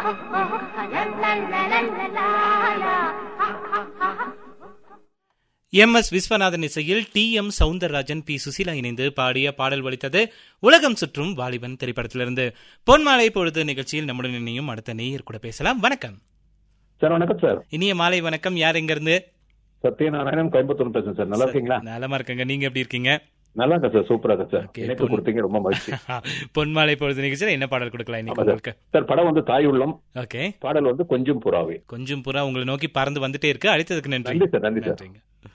M S Viswanathan இசையில் T M Soundararajan P Susheela இணைந்து பாடிய பாடல் ஒலித்தது உலகம் சுற்றும் வாலிபன் திரைப்படத்திலிருந்து பொன்மாலை பொழுது நிகழ்ச்சியில் நம்முடன் இணையும் அடுத்த நேயர் கூட பேசலாம் வணக்கம் சார் வணக்கம் சார் இனிய மாலை வணக்கம் யார் எங்க இருந்து சத்யநாராயணன் கோயம்புத்தூர் பேசுறேன் சார் நல்லா இருக்கீங்களா நலமா இருக்கங்க நீங்க எப்படி இருக்கீங்க நல்லா இருக்கேன் சார் சூப்பரா இருக்கு சார் Okay, இணைப்பு பொன்- கொடுத்தீங்க ரொம்ப மகிழ்ச்சி பொன்மாலை பொழுது நிகழ்ச்சியில் என்ன பாடல் கொடுக்கலாம் இன்னைக்கு ஆமா சார். உங்களுக்கு சார் படம் வந்து தாய் உள்ளம் ஓகே பாடல் வந்து கொஞ்சம் புறாவே கொஞ்சம் புறா உங்களை நோக்கி பறந்து வந்துட்டே இருக்கு அழைத்ததுக்கு நன்றி நன்றி சார் நன்றி சார் நன்றிங்க